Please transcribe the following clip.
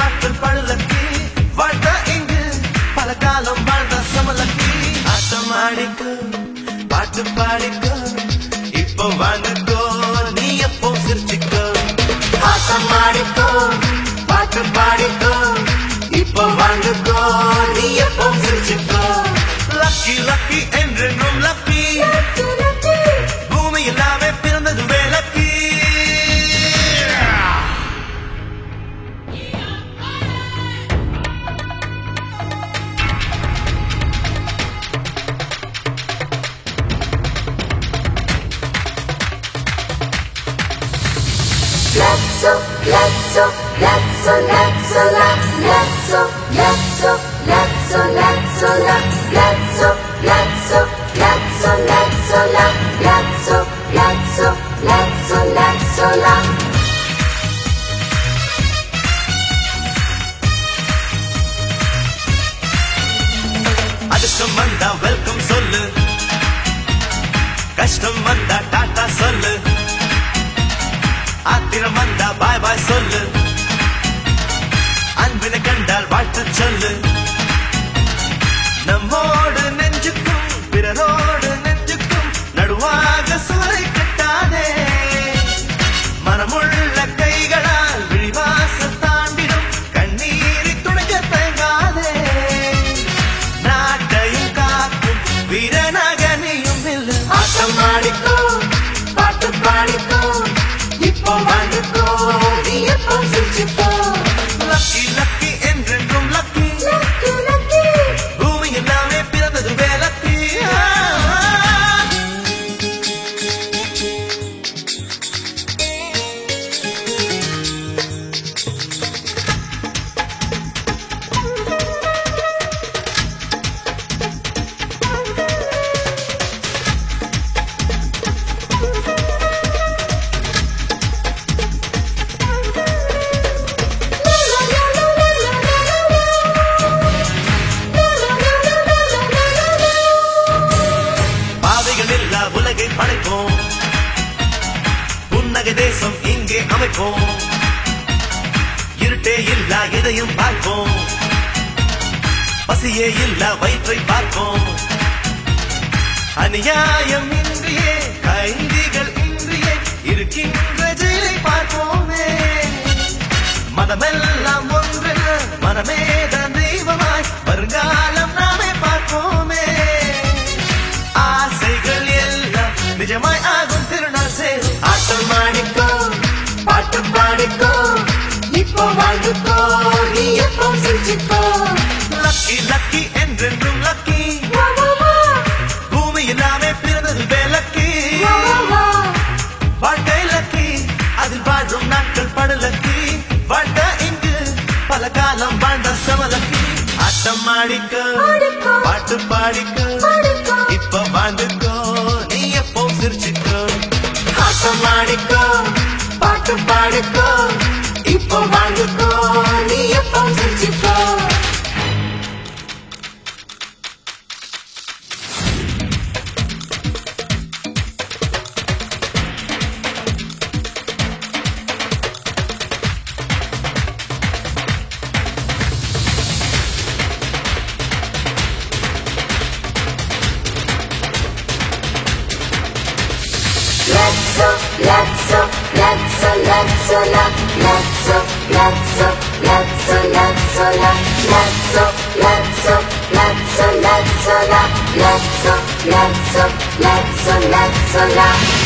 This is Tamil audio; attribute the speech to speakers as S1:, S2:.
S1: நாட்கள் பழுலக்கி வாழ்ந்த இங்கு பல காலம் வாழ்ந்த சமலக்கி ஆட்டம் ஆடிக்கு பாட்டு பாடிக்கோ இப்போ வாங்கக்கோ நீ எப்போ சிரிச்சுக்கோ ஆட்டம் ஆடிக்கோ பாட்டு பாடிக்கோ இப்போ வாங்கக்கோ நீ எப்போ சிரிச்சுக்கோ லக்கி லக்கி என்றென்றும் லக்கி பூமி எல்லாமே பிறந்ததுவே lucky
S2: Let's go, let's go, let's go, let's go, let's go, let's go, let's go, let's go, let's go, let's go, let's go, let's go, let's go, let's go, let's go, let's go, let's go.
S1: அதிர்ஷ்டம் வந்தா வெல்கம் சொல்லு கஷ்டம் வந்தா டாட்டா சொல்லு ஆத்திரம் வந்தா பாய் பாய் சொல்லு அன்பினை கண்டால் வாழ்த்து சொல்லு நம்மோடு நெஞ்சுக்கும் பிறரோடு நெஞ்சுக்கும் நடுவாக சுவரை கட்டாதே மனமுள்ள கைகளால் விழிவாசல் தாண்டிடும் கண்ணீரை துடைக்க தயங்காதே நாட்டையும் காக்கும் வீரனாக நீயும் இல்லை ஆட்டம் ஆடிக்கோ பாட்டு பாடிக்கோ இப்போ வாழ்ந்துக்கோ நீ எப்போ சிரிச்சுக்கோ லக்கி லக்கி என்றென்றும் லக்கி
S2: Lucky, lucky.
S1: பூமி எல்லாமே பிறந்தது வேலக்கி பாதைகள் இல்லா உலகை படைப்போம் புன்னகை தேசம் இங்கே அமைப்போம் இருட்டே இல்லா எதையும் பார்ப்போம் பசியே இல்லா வயிற்றை பார்ப்போம் அநியாயம் இன்றியே கைதிகள் இன்றியே இருக்கின்ற ஜெயிலை பார்ப்போமே மதமெல்லாம் ஒன்றென மனமேதான் தெய்வமாய் வருங்காலம் நாமே பார்ப்போமே ஆசைகள் எல்லாம் நிஜமாய் ஆகும் திருநாள் சேரும் ஆட்டம் ஆடிக்கோ பாட்டு பாடிக்கோ இப்போ வாழ்ந்துக்கோ நீ எப்போ சிரிச்சுக்கோ லக்கி லக்கி என்றென்றும் லக்கி பூமி எல்லாமே பிறந்தது வேலக்கி வாழ்க்கை லக்கி அதில் வாழும் நாட்கள் படுலக்கி வாழ்ந்த இங்கு பல காலம் வாழ்ந்த சமலக்கி ஆட்டம் ஆடிக்க
S2: ஆடிக்கோ.
S1: பாட்டு பாடிக்க
S2: பாடிக்கோ.
S1: இப்ப வாழ்ந்துக்கோ நீ எப்போ சிரிச்சுக்கோ ஆட்டம் ஆடிக்கோ பாட்டு பாடிக்கோ இப்போ வாழ்ந்துக்கோ நீ எப்போ சிரிச்சுக்கோ
S2: Let's go, let's go, let's go, let's go, let's go, let's go, let's go, let's go, let's go, let's go, let's go, let's go, let's go, let's go, let's go, let's go, let's go,